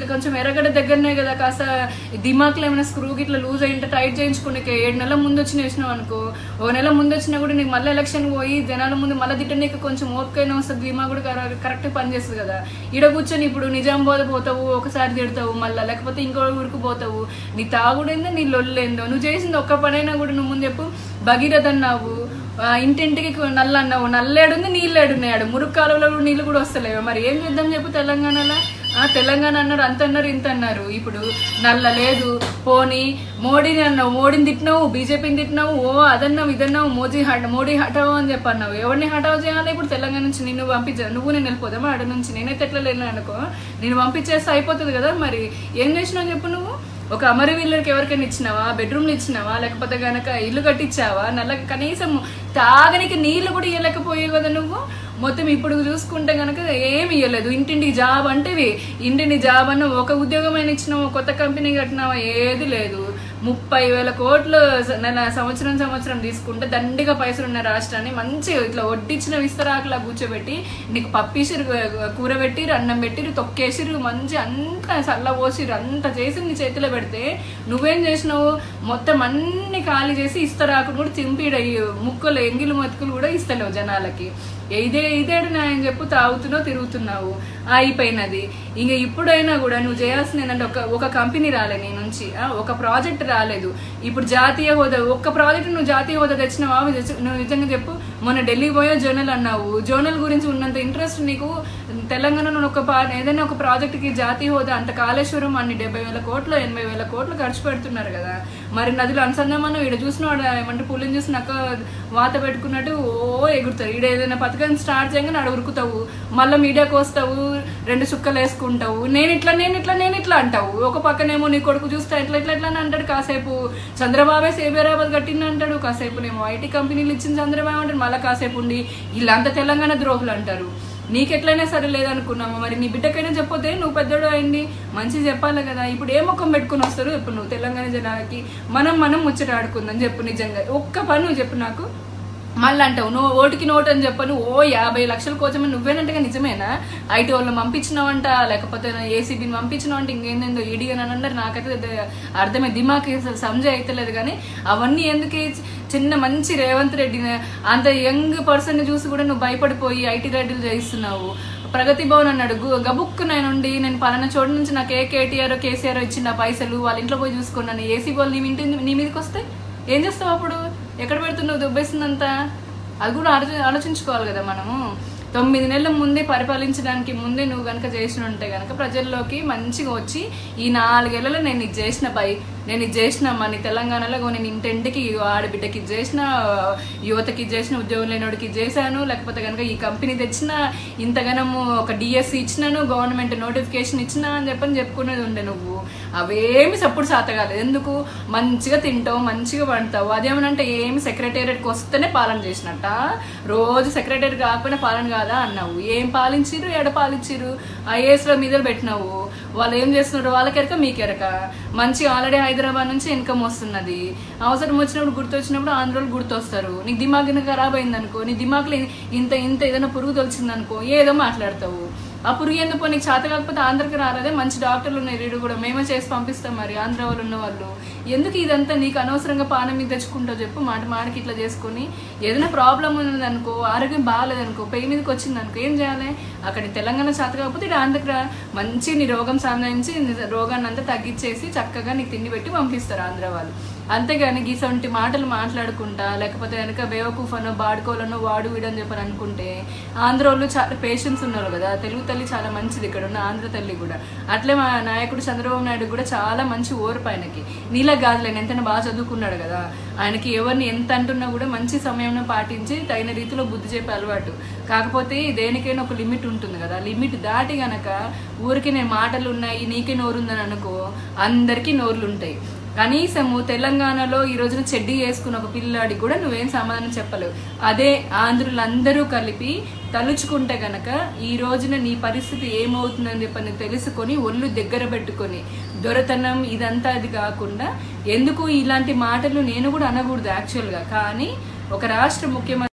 కొంచెం ఎర్రగడ్డ దగ్గరనే కదా కాస్త దిమాక్లో ఏమైనా స్క్రూ గిట్లా లూజ్ అయ్యింటే టైట్ చేయించుకునే ఏడు నెలల ముందు వచ్చి వేసినావు అనుకో ఓ నెల ముందు వచ్చినా కూడా నీకు మళ్ళీ ఎలక్షన్ పోయి జనాల ముందు మళ్ళీ తిట్టనీకి కొంచెం ఓపికైనా వస్తుంది ధీమా కూడా కరెక్ట్ పని చేస్తుంది కదా ఈడ కూర్చొని ఇప్పుడు నిజామాబాద్ పోతావు ఒకసారి తిడతావు మళ్ళీ లేకపోతే ఇంకో ఊరికి పోతావు నీ తాగుడేందో నీ లొల్లేందో నువ్వు చేసింది ఒక్క పనైనా కూడా నువ్వు ముందు చెప్పు భగీరథ అన్నావు ఆ, ఇంటింటికి నల్ల అన్నావు నల్లేడుంది నీళ్ళేడున్నాడు మురుగు కాలువలో కూడా నీళ్ళు కూడా వస్తలేవు మరి ఏం చేద్దాం చెప్పు తెలంగాణలో ఆ తెలంగాణ అన్నారు అంత అన్నారు ఇంత అన్నారు ఇప్పుడు నల్ల లేదు పోనీ మోడీని అన్నావు మోడీని తిట్టినావు బీజేపీని తిట్టినావు ఓ అదన్నావు ఇదన్నావు మోదీ హట మోడీ హటావు అని చెప్పి అన్నావు ఎవరిని హటావు చేయాలి ఇప్పుడు తెలంగాణ నుంచి నిన్ను పంపించా నువ్వు నేను వెళ్ళిపోదామా ఆడ నుంచి నేనైతే ఎట్లా లేను అనుకో నేను పంపించేస్తే అయిపోతుంది కదా మరి ఏం చేసినావు చెప్పు నువ్వు ఒక అమరవీళ్ళకి ఎవరికైనా ఇచ్చినావా బెడ్రూమ్లు ఇచ్చినావా లేకపోతే గనక ఇల్లు కట్టించావా నల్ల కనీసం తాగనికి నీళ్లు కూడా ఇవ్వలేకపోయావు కదా నువ్వు మొత్తం ఇప్పుడు చూసుకుంటే గనక ఏమి ఇవ్వలేదు ఇంటింటికి జాబ్ అంటేవి ఇంటిని జాబ్ అన్న ఒక ఉద్యోగం అయినా ఇచ్చినావా కొత్త కంపెనీ కట్టినావా ఏది లేదు ముప్పై వేల కోట్లు స- నెల సంవత్సరం సంవత్సరం తీసుకుంటే దండిగా పైసలు ఉన్న రాష్ట్రాన్ని మంచిగా ఇట్లా వడ్డించిన విస్తరాకులా కూర్చోబెట్టి నీకు పప్పిసిరు కూర పెట్టిరు అన్నం పెట్టిరు తొక్కేసిరు మంచి అంతా చల్ల పోసిరు అంత చేసి నీ చేతిలో పెడితే నువ్వేం చేసినావు మొత్తం అన్ని ఖాళీ చేసి ఇస్తరాకును కూడా చింపిడ ముక్కలు ఎంగిలు మతుకులు కూడా ఇస్తలేవు జనాలకి ఇదే ఇదేడు న్యాయం చెప్పు తాగుతున్నావు తిరుగుతున్నావు అయిపోయినది ఇంక ఇప్పుడైనా కూడా నువ్వు చేయాల్సింది ఏంటంటే ఒక ఒక కంపెనీ రాలే నీ నుంచి ఆ, ఒక ప్రాజెక్ట్ రాలేదు ఇప్పుడు జాతీయ హోదా ఒక్క ప్రాజెక్ట్ నువ్వు జాతీయ హోదా తెచ్చినావా నువ్వు తెచ్చి- నువ్వు నిజంగా చెప్పు మొన్న ఢిల్లీ పోయో జోనల్ అన్నావు జోనల్ గురించి ఉన్నంత ఇంట్రెస్ట్ నీకు తెలంగాణలో ఒక పా- ఏదైనా ఒక ప్రాజెక్ట్కి జాతీయ హోదా అంత కాళేశ్వరం అన్ని డెబ్బై వేల కోట్లు ఎనభై వేల కోట్లు ఖర్చు పెడుతున్నారు కదా మరి నదులు అనుసంధానం ఇక్కడ చూసినాడు ఏమంటే పులిని చూసి నక్క వాత పెట్టుకున్నట్టు ఓ ఎగురుతారు ఈడ ఏదైనా పథకం స్టార్ట్ చేయగానే ఆడ ఉరుకుతావు మళ్ళీ మీడియాకి వస్తావు రెండు చుక్కలు వేసుకుంటావు నేను ఇట్లా నేను ఇట్లా నేను ఇట్లా అంటావు ఒక పక్కనేమో నీ కొడుకు చూస్తే ఇట్లా ఇట్లా ఇట్లా అని అంటాడు కాసేపు చంద్రబాబే సేబేరాబాద్ కట్టింది అంటాడు కాసేపు నేమో ఐటీ కంపెనీలు ఇచ్చిన చంద్రబాబు అంటాడు మళ్ళీ కాసేపు ఉండి వీళ్ళంతా తెలంగాణ ద్రోహులు అంటారు నీకెట్లయినా సరే లేదనుకున్నాము మరి నీ బిడ్డకైనా చెప్పొతే నువ్వు పెద్దోడు అయింది మంచి చెప్పాలి కదా ఇప్పుడు ఏ ముఖం పెట్టుకుని వస్తారు ఇప్పుడు నువ్వు తెలంగాణ జనాలకి మనం మనం ముచ్చట ఆడుకుందాం చెప్పు నిజంగా ఒక్క పని నువ్వు చెప్పు నాకు మళ్ళీ అంటావు నువ్వు ఓటుకి నోటు అని చెప్పను ఓ యాభై లక్షల కోసమే నువ్వేనంటగా నిజమేనా ఐటీ వాళ్ళని పంపించినావంట లేకపోతే ఏసీబీని పంపించినావంట ఇంకేందేందో ఈడీ అని అన్నారు నాకైతే అది అర్థమే దిమాకి అసలు సంజయ్ అయితలేదు కానీ అవన్నీ ఎందుకే చిన్న మంచి రేవంత్ రెడ్డిని అంత యంగ్ పర్సన్ చూసి కూడా నువ్వు భయపడిపోయి ఐటీ రెడ్డిలు చేయిస్తున్నావు ప్రగతి భవన్ అన్నాడు గు- గబుక్కు నేను ఉండి నేను పలానా చోటు నుంచి నాకు ఏ కేటీఆర్ కేసీఆర్ ఇచ్చిన పైసలు వాళ్ళ ఇంట్లో పోయి చూసుకున్నాను ఏసీ వాళ్ళు నీ ఇంటి నీ మీదకి వస్తే ఏం చేస్తావు అప్పుడు ఎక్కడ పెడుతున్నావు దుబ్బేసిందంతా అది కూడా ఆలోచి ఆలోచించుకోవాలి కదా మనము తొమ్మిది నెలల ముందే పరిపాలించడానికి ముందే నువ్వు కనుక చేసిన ఉంటే కనుక ప్రజల్లోకి మంచిగా వచ్చి ఈ నాలుగేళ్లలో నేను ఇది చేసిన పై నేను ఇది చేసిన మన తెలంగాణలో ఇగో నేను ఇంటింటికి ఇగో ఆడబిడ్డకి ఇది చేసిన యువతకి ఇది చేసిన ఉద్యోగం లేనివాడికి ఇది చేశాను లేకపోతే కనుక ఈ కంపెనీ తెచ్చిన ఇంతగానము ఒక డిఎస్సి ఇచ్చినాను గవర్నమెంట్ నోటిఫికేషన్ ఇచ్చినా అని చెప్పని చెప్పుకునేది ఉండే నువ్వు అవేమి సప్పుడు సాత కాలేదు ఎందుకు మంచిగా తింటావు మంచిగా వండుతావు అదేమనంటే ఏమి సెక్రటేరియట్కి వస్తేనే పాలన చేసినట్ట రోజు సెక్రటరీ కాకపోయినా పాలన కాదా అన్నావు ఏం పాలించిరు ఎడ పాలించిరు ఐఏఎస్ల మీద పెట్టినావు వాళ్ళు ఏం చేస్తున్నారు వాళ్ళకెరక మీకెరక మంచి ఆల్రెడీ హైదరాబాద్ నుంచి ఇన్కమ్ వస్తున్నది అవసరం వచ్చినప్పుడు గుర్తు వచ్చినప్పుడు ఆంధ్రోలు గుర్తొస్తారు నీకు దిమాగ్ ఖరాబ్ అయింది అనుకో నీ దిమాగ్లో ఇంత ఇంత ఏదైనా పురుగు తొలిచింది అనుకో ఏదో మాట్లాడతావు ఆ పురుగు ఎందుకు నీకు చేత కాకపోతే ఆంధ్రకి రారాదే మంచి డాక్టర్లు ఉన్నాయి రీడు కూడా మేమే చేసి పంపిస్తాం మరి ఆంధ్ర వాళ్ళు ఉన్న వాళ్ళు ఎందుకు ఇదంతా నీకు అనవసరంగా పానం మీద తెచ్చుకుంటావు చెప్పు మాట మాటకి ఇట్లా చేసుకొని ఏదైనా ప్రాబ్లం ఉన్నది అనుకో ఆరోగ్యం బాగాలేదనుకో పెయి మీదకి వచ్చింది అనుకో ఏం చేయాలి అక్కడ తెలంగాణ చేత కాకపోతే ఇటు ఆంధ్రకి రా మంచి నీ రోగం సంబంధించి నీ రోగాన్ని అంతా తగ్గించేసి చక్కగా నీకు తిండి పెట్టి పంపిస్తారు ఆంధ్ర వాళ్ళు అంతేగాని గీసంటి మాటలు మాట్లాడుకుంటా లేకపోతే వెనక బేవకూఫ్ అనో బాడుకోవాలనో వాడు వీడని చెప్పని అనుకుంటే ఆంధ్ర వాళ్ళు చాలా పేషెన్స్ ఉన్నారు కదా తెలుగు తల్లి చాలా మంచిది ఇక్కడ ఉన్న ఆంధ్ర తల్లి కూడా అట్లే మా నాయకుడు చంద్రబాబు నాయుడు కూడా చాలా మంచి ఓర్పు ఆయనకి నీలా కాదులే ఎంతైనా బాగా చదువుకున్నాడు కదా ఆయనకి ఎవరిని ఎంత అంటున్నా కూడా మంచి సమయంలో పాటించి తగిన రీతిలో బుద్ధి చెప్పే అలవాటు కాకపోతే దేనికైనా ఒక లిమిట్ ఉంటుంది కదా లిమిట్ దాటి గనక ఊరికి నేను మాటలు ఉన్నాయి నీకే నోరుందని అనుకో అందరికీ నోర్లు ఉంటాయి కనీసము తెలంగాణలో ఈ రోజున చెడ్డీ వేసుకున్న ఒక పిల్లాడికి కూడా నువ్వేం సమాధానం చెప్పలేవు అదే ఆంధ్రులందరూ కలిపి తలుచుకుంటే గనక ఈ రోజున నీ పరిస్థితి ఏమవుతుందని చెప్పని తెలుసుకొని ఒళ్ళు దగ్గర పెట్టుకొని దొరతనం ఇదంతా అది కాకుండా ఎందుకు ఇలాంటి మాటలు నేను కూడా అనకూడదు యాక్చువల్గా కానీ ఒక రాష్ట్ర ముఖ్యమంత్రి